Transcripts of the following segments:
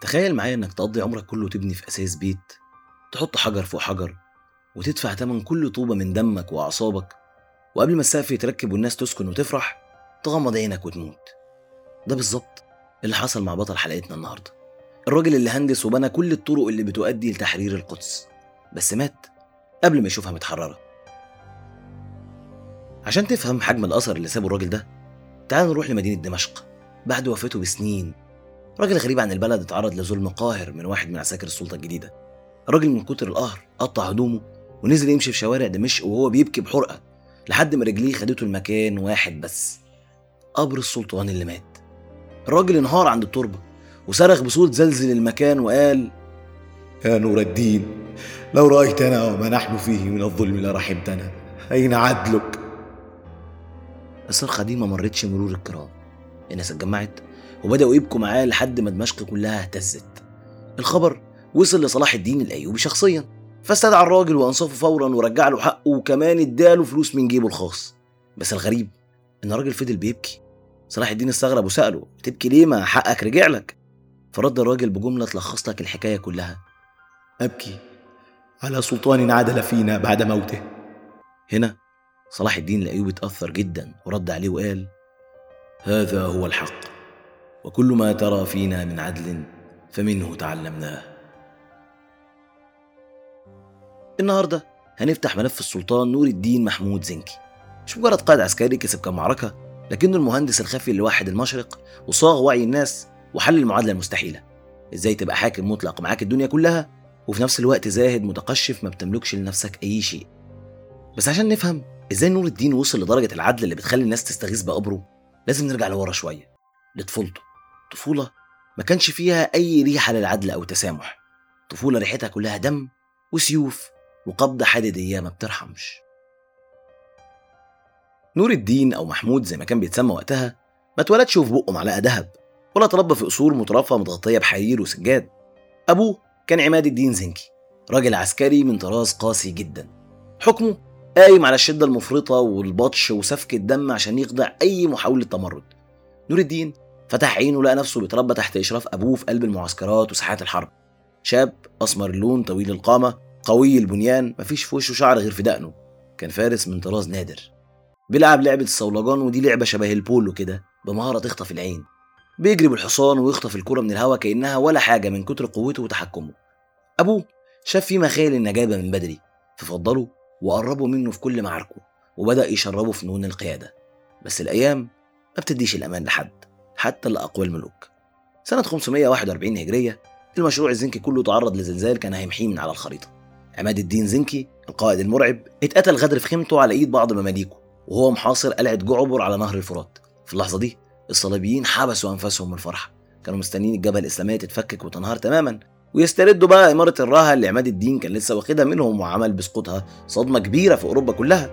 تخيل معايا انك تقضي عمرك كله تبني في اساس بيت تحط حجر فوق حجر وتدفع تمن كل طوبة من دمك وأعصابك وقبل ما السقف يتركب والناس تسكن وتفرح تغمض عينك وتموت ده بالظبط اللي حصل مع بطل حلقتنا النهارده الراجل اللي هندس وبنى كل الطرق اللي بتؤدي لتحرير القدس بس مات قبل ما يشوفها متحررة عشان تفهم حجم الأثر اللي سابه الراجل ده تعال نروح لمدينة دمشق بعد وفاته بسنين راجل غريب عن البلد اتعرض لظلم قاهر من واحد من عساكر السلطة الجديدة الراجل من كتر القهر قطع هدومه ونزل يمشي في شوارع دمشق وهو بيبكي بحرقة لحد ما رجليه خدته المكان واحد بس قبر السلطان اللي مات الراجل انهار عند التربة وصرخ بصوت زلزل المكان وقال يا نور الدين لو رأيتنا وما نحن فيه من الظلم لرحمتنا أين عدلك؟ الصرخة دي ما مرتش مرور الكرام الناس اتجمعت وبدأوا يبكوا معاه لحد ما دمشق كلها اهتزت الخبر وصل لصلاح الدين الأيوبي شخصيا فاستدعى الراجل وأنصفه فورا ورجع له حقه وكمان اداله فلوس من جيبه الخاص بس الغريب إن الراجل فضل بيبكي صلاح الدين استغرب وسأله بتبكي ليه ما حقك رجع لك فرد الراجل بجملة تلخص لك الحكاية كلها أبكي على سلطان عدل فينا بعد موته هنا صلاح الدين الأيوبي اتأثر جدا ورد عليه وقال هذا هو الحق وكل ما ترى فينا من عدل فمنه تعلمناه النهارده هنفتح ملف السلطان نور الدين محمود زنكي مش مجرد قائد عسكري كسب كام معركة لكنه المهندس الخفي اللي وحد المشرق وصاغ وعي الناس وحل المعادلة المستحيلة ازاي تبقى حاكم مطلق معاك الدنيا كلها وفي نفس الوقت زاهد متقشف ما بتملكش لنفسك أي شيء بس عشان نفهم ازاي نور الدين وصل لدرجة العدل اللي بتخلي الناس تستغيث بقبره لازم نرجع لورا شوية لطفولته طفولة ما كانش فيها أي ريحة للعدل أو التسامح طفولة ريحتها كلها دم وسيوف وقبضة حديدية ما بترحمش نور الدين أو محمود زي ما كان بيتسمى وقتها ما اتولدش في بقه معلقة دهب ولا تربى في قصور مترفة متغطية بحرير وسجاد أبوه كان عماد الدين زنكي راجل عسكري من طراز قاسي جدا حكمه قايم على الشدة المفرطة والبطش وسفك الدم عشان يخضع أي محاولة تمرد نور الدين فتح عينه ولقى نفسه بيتربى تحت إشراف أبوه في قلب المعسكرات وساحات الحرب شاب أسمر اللون طويل القامة قوي البنيان مفيش في وشه شعر غير في دقنه كان فارس من طراز نادر بيلعب لعبة الصولجان ودي لعبة شبه البولو كده بمهارة تخطف العين بيجري بالحصان ويخطف الكرة من الهوا كأنها ولا حاجة من كتر قوته وتحكمه أبوه شاف فيه مخيل النجابة من بدري ففضله وقربه منه في كل معاركه وبدأ يشربه فنون القيادة بس الأيام ما بتديش الأمان لحد حتى لأقوى الملوك سنة 541 هجرية المشروع الزنكي كله تعرض لزلزال كان هيمحيه من على الخريطة عماد الدين زنكي القائد المرعب اتقتل غدر في خيمته على ايد بعض مماليكه وهو محاصر قلعة جعبر على نهر الفرات في اللحظة دي الصليبيين حبسوا أنفاسهم من الفرحة كانوا مستنيين الجبهة الإسلامية تتفكك وتنهار تماما ويستردوا بقى إمارة الراها اللي عماد الدين كان لسه واخدها منهم وعمل بسقوطها صدمة كبيرة في أوروبا كلها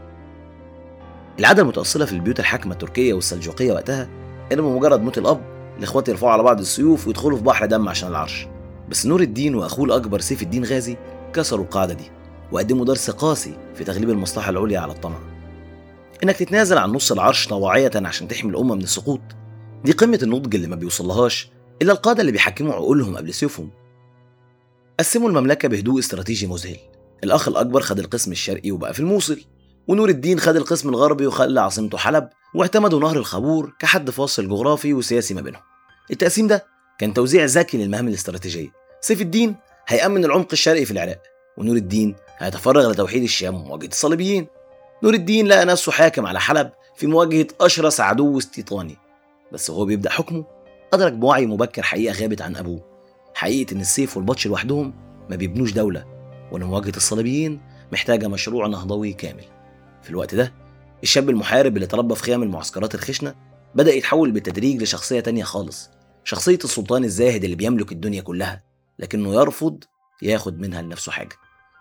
العادة المتأصلة في البيوت الحاكمة التركية والسلجوقية وقتها إن بمجرد موت الأب الإخوات يرفعوا على بعض السيوف ويدخلوا في بحر دم عشان العرش بس نور الدين وأخوه الأكبر سيف الدين غازي كسروا القاعدة دي وقدموا درس قاسي في تغليب المصلحة العليا على الطمع إنك تتنازل عن نص العرش طواعية عشان تحمي الأمة من السقوط دي قمة النضج اللي ما بيوصلهاش إلا القادة اللي بيحكموا عقولهم قبل سيوفهم قسموا المملكة بهدوء استراتيجي مذهل الأخ الأكبر خد القسم الشرقي وبقى في الموصل ونور الدين خد القسم الغربي وخلى عاصمته حلب واعتمدوا نهر الخابور كحد فاصل جغرافي وسياسي ما بينهم التقسيم ده كان توزيع ذكي للمهام الاستراتيجية سيف الدين هيأمن العمق الشرقي في العراق ونور الدين هيتفرغ لتوحيد الشام ومواجهة الصليبيين نور الدين لقى نفسه حاكم على حلب في مواجهة أشرس عدو استيطاني بس وهو بيبدأ حكمه أدرك بوعي مبكر حقيقة غابت عن أبوه حقيقة إن السيف والبطش لوحدهم ما بيبنوش دولة وإن مواجهة الصليبيين محتاجة مشروع نهضوي كامل في الوقت ده الشاب المحارب اللي تربى في خيام المعسكرات الخشنة بدأ يتحول بالتدريج لشخصية تانية خالص شخصية السلطان الزاهد اللي بيملك الدنيا كلها لكنه يرفض ياخد منها لنفسه حاجة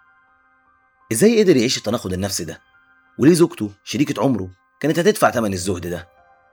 ازاي قدر يعيش التناقض النفسي ده وليه زوجته شريكة عمره كانت هتدفع ثمن الزهد ده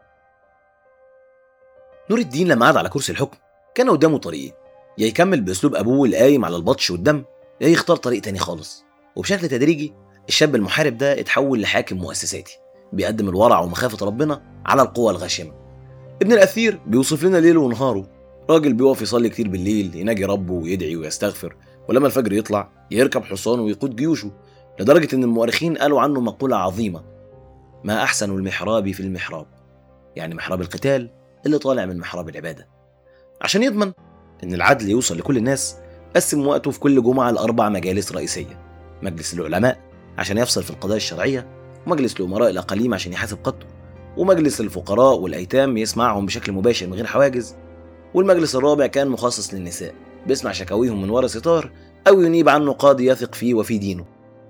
نور الدين لما قعد على كرسي الحكم كان قدامه طريقين يا يكمل باسلوب ابوه القايم على البطش والدم يا يختار طريق تاني خالص وبشكل تدريجي الشاب المحارب ده اتحول لحاكم مؤسساتي بيقدم الورع ومخافة ربنا على القوى الغاشمة ابن الأثير بيوصف لنا ليله ونهاره راجل بيقف يصلي كتير بالليل يناجي ربه ويدعي ويستغفر ولما الفجر يطلع يركب حصانه ويقود جيوشه لدرجة إن المؤرخين قالوا عنه مقولة عظيمة ما أحسن المحراب في المحراب يعني محراب القتال اللي طالع من محراب العبادة عشان يضمن إن العدل يوصل لكل الناس قسم وقته في كل جمعة لأربع مجالس رئيسية مجلس العلماء عشان يفصل في القضايا الشرعية ومجلس لأمراء الأقاليم عشان يحاسب قطه ومجلس الفقراء والأيتام يسمعهم بشكل مباشر من غير حواجز والمجلس الرابع كان مخصص للنساء بيسمع شكاويهم من ورا ستار أو ينيب عنه قاضي يثق فيه وفي دينه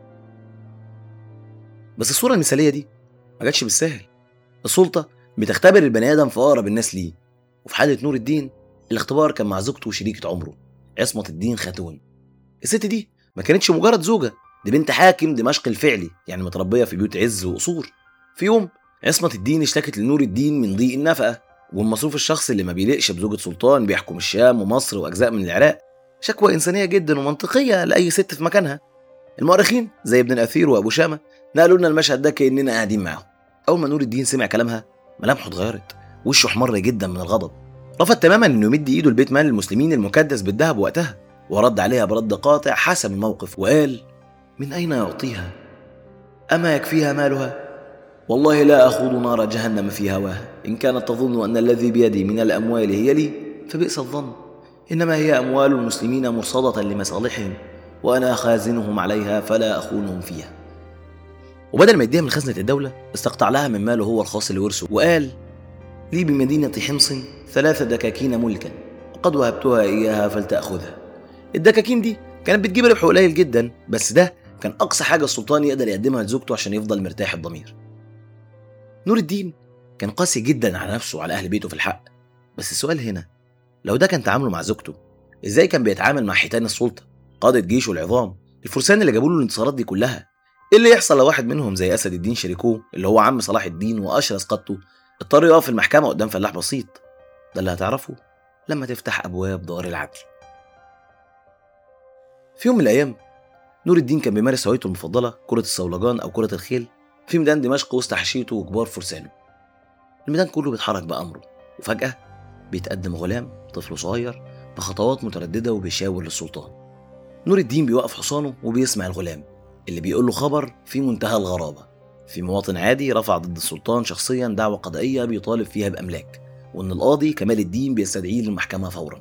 بس الصورة المثالية دي ما جاتش بالسهل السلطة بتختبر البني آدم في أقرب الناس ليه وفي حالة نور الدين الاختبار كان مع زوجته وشريكة عمره عصمة الدين خاتون الست دي ما كانتش مجرد زوجة دي بنت حاكم دمشق الفعلي يعني متربية في بيوت عز وقصور في يوم عصمة الدين اشتكت لنور الدين من ضيق النفقة والمصروف الشخصي اللي ما بيليقش بزوجة سلطان بيحكم الشام ومصر وأجزاء من العراق شكوى إنسانية جدا ومنطقية لأي ست في مكانها المؤرخين زي ابن الأثير وأبو شامة نقلوا لنا المشهد ده كأننا قاعدين معاهم أول ما نور الدين سمع كلامها ملامحه اتغيرت وشه احمر جدا من الغضب رفض تماما انه يمد ايده لبيت مال المسلمين المكدس بالذهب وقتها ورد عليها برد قاطع حسم الموقف وقال من اين يعطيها اما يكفيها مالها والله لا اخوض نار جهنم في هواها ان كانت تظن ان الذي بيدي من الاموال هي لي فبئس الظن انما هي اموال المسلمين مرصده لمصالحهم وانا خازنهم عليها فلا اخونهم فيها وبدل ما يديها من خزنه الدوله استقطع لها من ماله هو الخاص اللي ورثه وقال لي بمدينة حمص ثلاث دكاكين ملكا وقد وهبتها إياها فلتأخذها الدكاكين دي كانت بتجيب ربح قليل جدا بس ده كان أقصى حاجة السلطان يقدر يقدمها لزوجته عشان يفضل مرتاح الضمير نور الدين كان قاسي جدا على نفسه وعلى أهل بيته في الحق بس السؤال هنا لو ده كان تعامله مع زوجته ازاي كان بيتعامل مع حيتان السلطة قادة جيشه العظام الفرسان اللي جابوا له الانتصارات دي كلها ايه اللي يحصل لو واحد منهم زي اسد الدين شريكوه اللي هو عم صلاح الدين واشرس قادته اضطر يقف في المحكمة قدام فلاح بسيط ده اللي هتعرفه لما تفتح أبواب دار العدل في يوم من الأيام نور الدين كان بيمارس هوايته المفضلة كرة الصولجان أو كرة الخيل في ميدان دمشق وسط حشيته وكبار فرسانه الميدان كله بيتحرك بأمره وفجأة بيتقدم غلام طفل صغير بخطوات مترددة وبيشاور للسلطان نور الدين بيوقف حصانه وبيسمع الغلام اللي بيقول له خبر في منتهى الغرابة في مواطن عادي رفع ضد السلطان شخصيا دعوة قضائية بيطالب فيها بأملاك وإن القاضي كمال الدين بيستدعيه للمحكمة فورا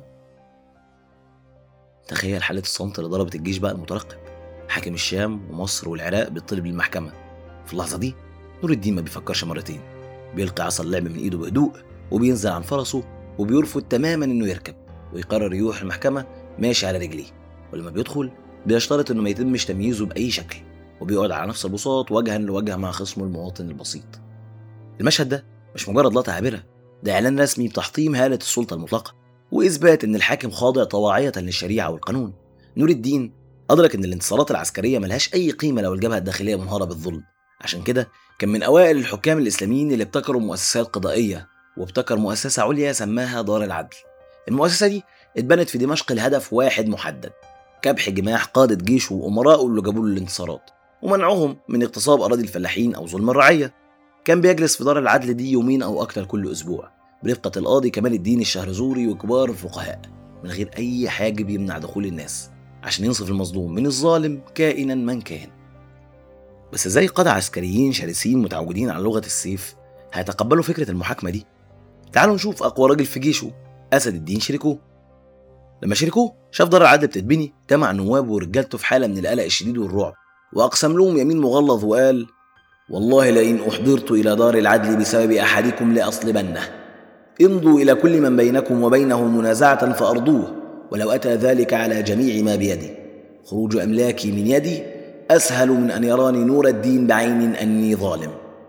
تخيل حالة الصمت اللي ضربت الجيش بقى المترقب حاكم الشام ومصر والعراق بيطلب للمحكمة في اللحظة دي نور الدين ما بيفكرش مرتين بيلقي عصا اللعب من ايده بهدوء وبينزل عن فرسه وبيرفض تماما انه يركب ويقرر يروح المحكمة ماشي على رجليه ولما بيدخل بيشترط انه ما يتمش تمييزه بأي شكل وبيقعد على نفس البساط وجها لوجه مع خصمه المواطن البسيط المشهد ده مش مجرد لقطة عابرة ده إعلان رسمي بتحطيم هالة السلطة المطلقة وإثبات إن الحاكم خاضع طواعية للشريعة والقانون نور الدين أدرك إن الانتصارات العسكرية ملهاش أي قيمة لو الجبهة الداخلية منهارة بالظلم عشان كده كان من أوائل الحكام الإسلاميين اللي ابتكروا مؤسسات قضائية وابتكر مؤسسة عليا سماها دار العدل المؤسسة دي اتبنت في دمشق الهدف واحد محدد كبح جماح قادة جيشه وأمرائه اللي جابوا له الانتصارات ومنعهم من اغتصاب أراضي الفلاحين أو ظلم الرعية كان بيجلس في دار العدل دي يومين أو أكتر كل أسبوع برفقة القاضي كمال الدين الشهرزوري وكبار الفقهاء من غير أي حاجب يمنع دخول الناس عشان ينصف المظلوم من الظالم كائنا من كان بس ازاي قادة عسكريين شرسين متعودين على لغة السيف هيتقبلوا فكرة المحاكمة دي تعالوا نشوف أقوى راجل في جيشه أسد الدين شريكوه لما شريكوه شاف دار العدل بتتبني جمع نوابه ورجالته في حالة من القلق الشديد والرعب وأقسم لهم يمين مغلظ وقال والله لئن أحضرت إلى دار العدل بسبب أحدكم لأصلبنه امضوا إلى كل من بينكم وبينه منازعة فأرضوه ولو أتى ذلك على جميع ما بيدي خروج أملاكي من يدي أسهل من أن يراني نور الدين بعين أني ظالم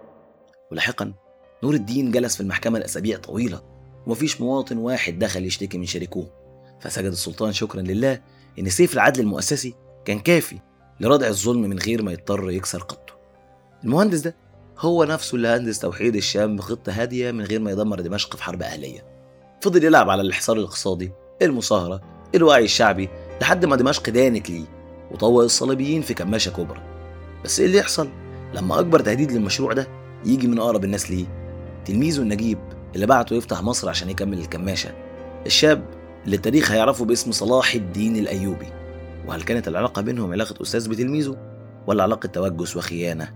ولاحقا نور الدين جلس في المحكمة لأسابيع طويلة ومفيش مواطن واحد دخل يشتكي من شريكوه فسجد السلطان شكرا لله إن سيف العدل المؤسسي كان كافي لردع الظلم من غير ما يضطر يكسر قطه المهندس ده هو نفسه اللي هندس توحيد الشام بخطة هادية من غير ما يدمر دمشق في حرب أهلية فضل يلعب على الحصار الاقتصادي المصاهرة الوعي الشعبي لحد ما دمشق دانت ليه وطوق الصليبيين في كماشة كبرى بس ايه اللي يحصل لما أكبر تهديد للمشروع ده يجي من أقرب الناس ليه تلميذه النجيب اللي بعته يفتح مصر عشان يكمل الكماشة الشاب اللي التاريخ هيعرفه باسم صلاح الدين الأيوبي وهل كانت العلاقة بينهم علاقة أستاذ بتلميذه ولا علاقة توجس وخيانة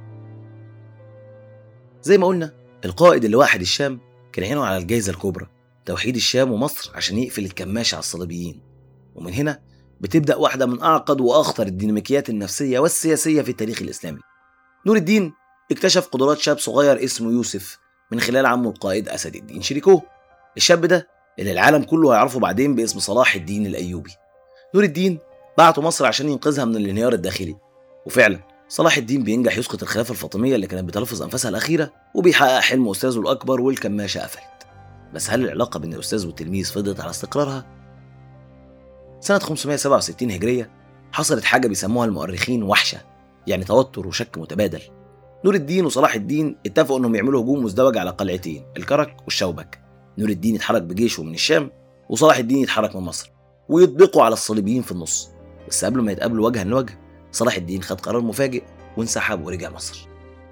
زي ما قلنا القائد اللي واحد الشام كان عينه على الجائزة الكبرى توحيد الشام ومصر عشان يقفل الكماشة على الصليبيين ومن هنا بتبدأ واحدة من أعقد وأخطر الديناميكيات النفسية والسياسية في التاريخ الإسلامي نور الدين اكتشف قدرات شاب صغير اسمه يوسف من خلال عمه القائد أسد الدين شريكوه الشاب ده اللي العالم كله هيعرفه بعدين باسم صلاح الدين الأيوبي نور الدين بعته مصر عشان ينقذها من الانهيار الداخلي وفعلا صلاح الدين بينجح يسقط الخلافة الفاطمية اللي كانت بتلفظ أنفاسها الأخيرة وبيحقق حلم أستاذه الأكبر والكماشة قفلت بس هل العلاقة بين الأستاذ والتلميذ فضلت على استقرارها؟ سنة 567 هجرية حصلت حاجة بيسموها المؤرخين وحشة يعني توتر وشك متبادل نور الدين وصلاح الدين اتفقوا انهم يعملوا هجوم مزدوج على قلعتين الكرك والشوبك نور الدين يتحرك بجيشه من الشام وصلاح الدين يتحرك من مصر ويطبقوا على الصليبيين في النص بس قبل ما يتقابلوا وجها لوجه صلاح الدين خد قرار مفاجئ وانسحب ورجع مصر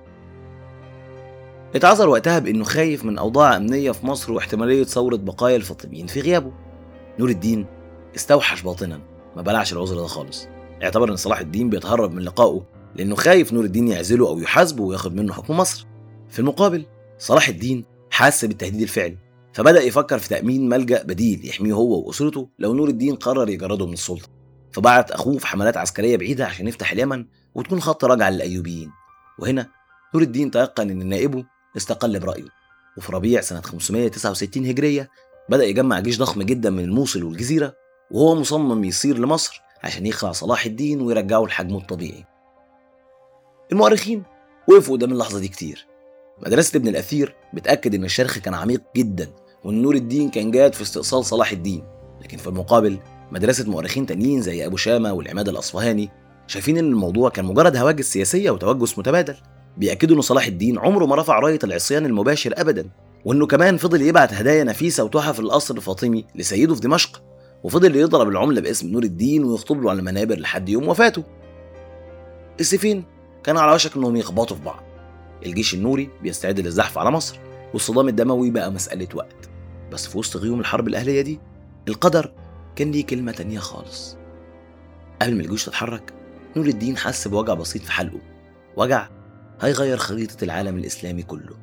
اتعذر وقتها بانه خايف من اوضاع امنيه في مصر واحتماليه ثوره بقايا الفاطميين في غيابه نور الدين استوحش باطنا ما بلعش العذر ده خالص اعتبر ان صلاح الدين بيتهرب من لقائه لانه خايف نور الدين يعزله او يحاسبه وياخد منه حكم مصر في المقابل صلاح الدين حس بالتهديد الفعلي فبدا يفكر في تامين ملجا بديل يحميه هو واسرته لو نور الدين قرر يجرده من السلطه فبعت اخوه في حملات عسكريه بعيده عشان يفتح اليمن وتكون خط رجعه للايوبيين وهنا نور الدين تيقن ان نائبه استقل برايه وفي ربيع سنه 569 هجريه بدا يجمع جيش ضخم جدا من الموصل والجزيره وهو مصمم يصير لمصر عشان يخلع صلاح الدين ويرجعه لحجمه الطبيعي المؤرخين وقفوا قدام اللحظه دي كتير مدرسه ابن الاثير بتاكد ان الشرخ كان عميق جدا وان نور الدين كان جاد في استئصال صلاح الدين لكن في المقابل مدرسه مؤرخين تانيين زي ابو شامه والعماد الاصفهاني شايفين ان الموضوع كان مجرد هواجس سياسيه وتوجس متبادل بيأكدوا ان صلاح الدين عمره ما رفع رايه العصيان المباشر ابدا وانه كمان فضل يبعت هدايا نفيسه وتحف القصر الفاطمي لسيده في دمشق وفضل يضرب العمله باسم نور الدين ويخطب له على المنابر لحد يوم وفاته السيفين كانوا على وشك انهم يخبطوا في بعض الجيش النوري بيستعد للزحف على مصر والصدام الدموي بقى مسألة وقت بس في وسط غيوم الحرب الأهلية دي القدر كان ليه كلمة تانية خالص قبل ما الجيوش تتحرك نور الدين حس بوجع بسيط في حلقه وجع هيغير خريطة العالم الإسلامي كله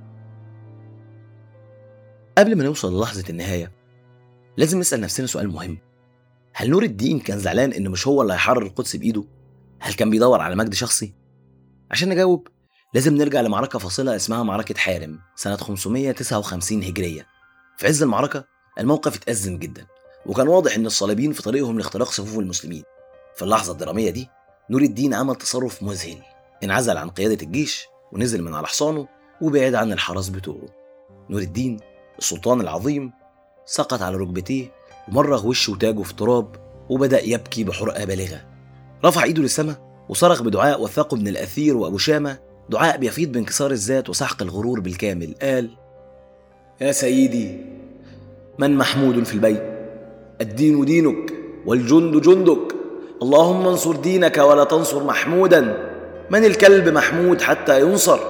قبل ما نوصل للحظة النهاية لازم نسأل نفسنا سؤال مهم هل نور الدين كان زعلان إنه مش هو اللي هيحرر القدس بإيده؟ هل كان بيدور على مجد شخصي؟ عشان نجاوب لازم نرجع لمعركة فاصلة اسمها معركة حارم سنة 559 هجرية في عز المعركة الموقف اتأزم جدا وكان واضح إن الصليبيين في طريقهم لاختراق صفوف المسلمين في اللحظة الدرامية دي نور الدين عمل تصرف مذهل انعزل عن قيادة الجيش ونزل من على حصانه وبعد عن الحرس بتوعه نور الدين السلطان العظيم سقط على ركبتيه ومرغ وشه وتاجه في تراب وبدأ يبكي بحرقة بالغة رفع ايده للسماء وصرخ بدعاء وثاقه ابن الأثير وأبو شامة دعاء بيفيض بانكسار الذات وسحق الغرور بالكامل قال يا سيدي من محمود في البيت الدين دينك والجند جندك اللهم انصر دينك ولا تنصر محمودا من الكلب محمود حتى ينصر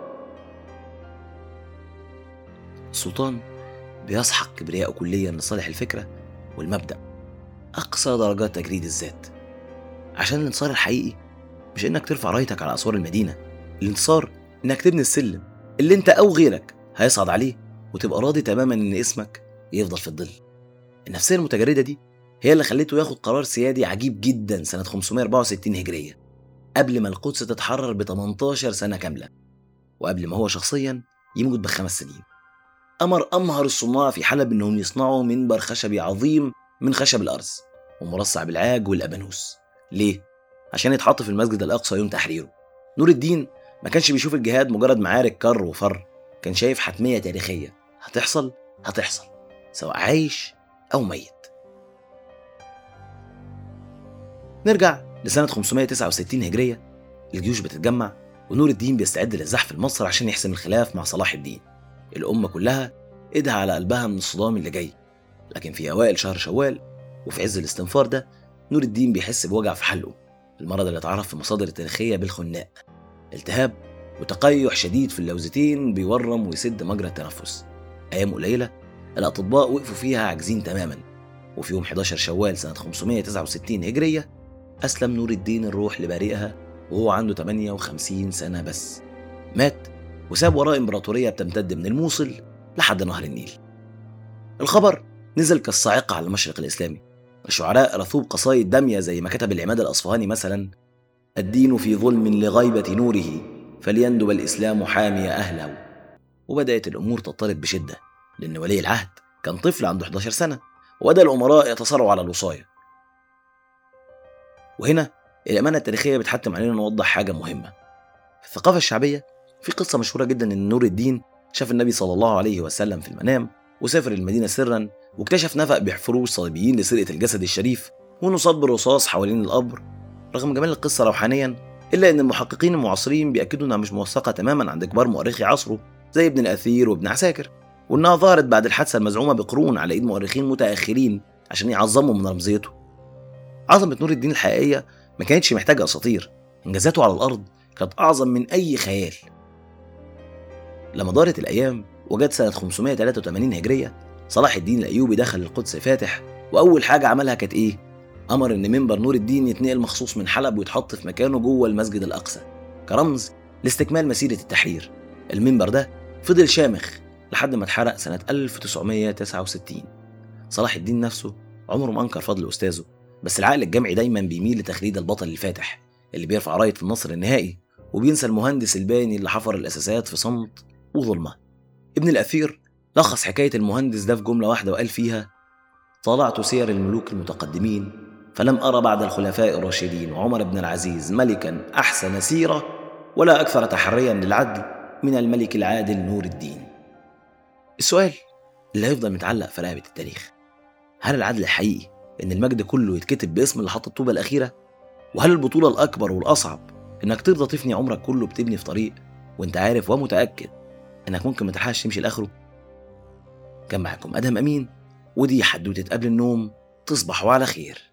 السلطان بيسحق كبرياءه كليا لصالح الفكرة والمبدأ أقصى درجات تجريد الذات عشان الانتصار الحقيقي مش إنك ترفع رايتك على أسوار المدينة الانتصار إنك تبني السلم اللي أنت أو غيرك هيصعد عليه وتبقى راضي تماما إن اسمك يفضل في الظل النفسية المتجردة دي هي اللي خليته ياخد قرار سيادي عجيب جدا سنة 564 هجرية قبل ما القدس تتحرر ب 18 سنة كاملة وقبل ما هو شخصيا يموت بخمس سنين أمر أمهر الصناع في حلب إنهم يصنعوا منبر خشبي عظيم من خشب الأرز ومرصع بالعاج والأبانوس ليه؟ عشان يتحط في المسجد الأقصى يوم تحريره نور الدين ما كانش بيشوف الجهاد مجرد معارك كر وفر كان شايف حتمية تاريخية هتحصل هتحصل سواء عايش أو ميت نرجع لسنة 569 هجرية الجيوش بتتجمع ونور الدين بيستعد للزحف لمصر عشان يحسم الخلاف مع صلاح الدين الأمة كلها إيدها على قلبها من الصدام اللي جاي لكن في أوائل شهر شوال وفي عز الاستنفار ده نور الدين بيحس بوجع في حلقه المرض اللي اتعرف في المصادر التاريخية بالخناق التهاب وتقيح شديد في اللوزتين بيورم ويسد مجرى التنفس أيام قليلة الأطباء وقفوا فيها عاجزين تماما وفي يوم 11 شوال سنة 569 هجرية أسلم نور الدين الروح لبارئها وهو عنده 58 سنة بس مات وساب وراه إمبراطورية بتمتد من الموصل لحد نهر النيل الخبر نزل كالصاعقة على المشرق الإسلامي الشعراء رثوب قصايد دامية زي ما كتب العماد الأصفهاني مثلا الدين في ظلم لغيبة نوره فليندب الإسلام حامي أهله وبدأت الأمور تضطرب بشدة لأن ولي العهد كان طفل عنده 11 سنة وبدأ الأمراء يتصارعوا على الوصاية وهنا الأمانة التاريخية بتحتم علينا نوضح حاجة مهمة في الثقافة الشعبية في قصة مشهورة جدا إن نور الدين شاف النبي صلى الله عليه وسلم في المنام وسافر المدينة سرا واكتشف نفق بيحفروه الصليبيين لسرقة الجسد الشريف وإنه صب بالرصاص حوالين القبر رغم جمال القصة روحانيا إلا إن المحققين المعاصرين بيأكدوا إنها مش موثقة تماما عند كبار مؤرخي عصره زي ابن الأثير وابن عساكر وإنها ظهرت بعد الحادثة المزعومة بقرون على إيد مؤرخين متأخرين عشان يعظموا من رمزيته عظمة نور الدين الحقيقية ما كانتش محتاجة أساطير إنجازاته على الأرض كانت أعظم من أي خيال لما دارت الأيام وجت سنة 583 هجرية صلاح الدين الأيوبي دخل القدس فاتح وأول حاجة عملها كانت إيه؟ أمر إن منبر نور الدين يتنقل مخصوص من حلب ويتحط في مكانه جوه المسجد الأقصى كرمز لاستكمال مسيرة التحرير المنبر ده فضل شامخ لحد ما اتحرق سنة 1969 صلاح الدين نفسه عمره ما أنكر فضل أستاذه بس العقل الجمعي دايما بيميل لتخليد البطل الفاتح اللي بيرفع راية في النصر النهائي وبينسى المهندس الباني اللي حفر الأساسات في صمت وظلمة ابن الأثير لخص حكاية المهندس ده في جملة واحدة وقال فيها طالعت سير الملوك المتقدمين فلم أرى بعد الخلفاء الراشدين وعمر بن العزيز ملكا أحسن سيرة ولا أكثر تحريا للعدل من الملك العادل نور الدين السؤال اللي هيفضل متعلق في رقبة التاريخ هل العدل الحقيقي إن المجد كله يتكتب باسم اللي حط الطوبة الأخيرة؟ وهل البطولة الأكبر والأصعب إنك ترضى تفني عمرك كله بتبني في طريق وأنت عارف ومتأكد إنك ممكن ما تلحقش تمشي لآخره؟ كان معاكم أدهم أمين ودي حدوتة قبل النوم تصبحوا على خير